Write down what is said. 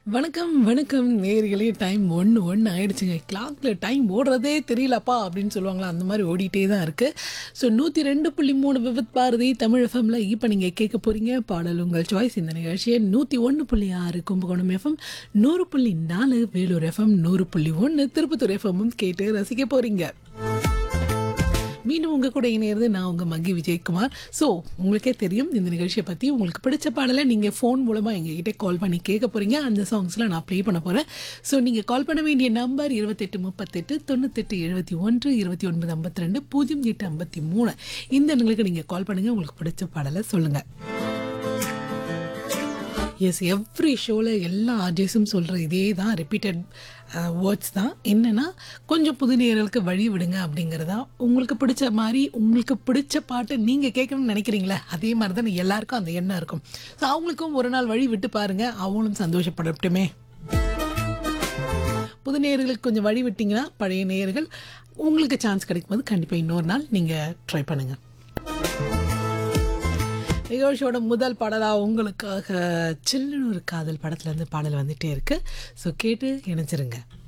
வணக்கம் வணக்கம் நேர்களே டைம் ஒன்று ஒன்று ஆயிடுச்சுங்க கிளாக்ல டைம் ஓடுறதே தெரியலப்பா அப்படின்னு சொல்லுவாங்களா அந்த மாதிரி ஓடிட்டே தான் இருக்குது ஸோ நூற்றி ரெண்டு புள்ளி மூணு விபத் பாரதி தமிழ் எஃப்எம்ல இப்போ நீங்கள் கேட்க போகிறீங்க பாடல் உங்கள் சாய்ஸ் இந்த நிகழ்ச்சியை நூற்றி ஒன்று புள்ளி ஆறு கும்பகோணம் எஃப்எம் நூறு புள்ளி நாலு வேலூர் எஃப்எம் நூறு புள்ளி ஒன்று திருப்பத்தூர் எஃப்எம்மும் கேட்டு ரசிக்க போகிறீங்க மீண்டும் உங்கள் கூட இணையிறது நான் உங்கள் மங்கி விஜயகுமார் ஸோ உங்களுக்கே தெரியும் இந்த நிகழ்ச்சியை பற்றி உங்களுக்கு பிடிச்ச பாடலை நீங்கள் ஃபோன் மூலமாக எங்ககிட்ட கால் பண்ணி கேட்க போகிறீங்க அந்த சாங்ஸ்லாம் நான் ப்ளே பண்ண போகிறேன் ஸோ நீங்கள் கால் பண்ண வேண்டிய நம்பர் இருபத்தெட்டு முப்பத்தெட்டு தொண்ணூத்தெட்டு எழுபத்தி ஒன்று இருபத்தி ஒன்பது ஐம்பத்தி ரெண்டு பூஜ்ஜியம் எட்டு ஐம்பத்தி மூணு இந்த எண்களுக்கு நீங்கள் கால் பண்ணுங்கள் உங்களுக்கு பிடிச்ச பாடலை சொல்லுங்கள் எஸ் எவ்ரி ஷோவில் எல்லா ஆர்டிஸ்டும் சொல்கிற இதே தான் ரிப்பீட்டட் வேர்ட்ஸ் தான் என்னென்னா கொஞ்சம் புது நேயர்களுக்கு வழி விடுங்க அப்படிங்கிறதா உங்களுக்கு பிடிச்ச மாதிரி உங்களுக்கு பிடிச்ச பாட்டை நீங்கள் கேட்கணும்னு நினைக்கிறீங்களே அதே மாதிரி தான் எல்லாருக்கும் அந்த எண்ணம் இருக்கும் ஸோ அவங்களுக்கும் ஒரு நாள் வழி விட்டு பாருங்கள் அவங்களும் சந்தோஷப்படட்டுமே புது நேயர்களுக்கு கொஞ்சம் வழி விட்டிங்கன்னா பழைய நேயர்கள் உங்களுக்கு சான்ஸ் கிடைக்கும்போது கண்டிப்பாக இன்னொரு நாள் நீங்கள் ட்ரை பண்ணுங்கள் நிகழ்ச்சியோட முதல் பாடலாக உங்களுக்காக சில்லுன்னு ஒரு காதல் படத்துலேருந்து பாடல் வந்துட்டே இருக்கு ஸோ கேட்டு இணைச்சிருங்க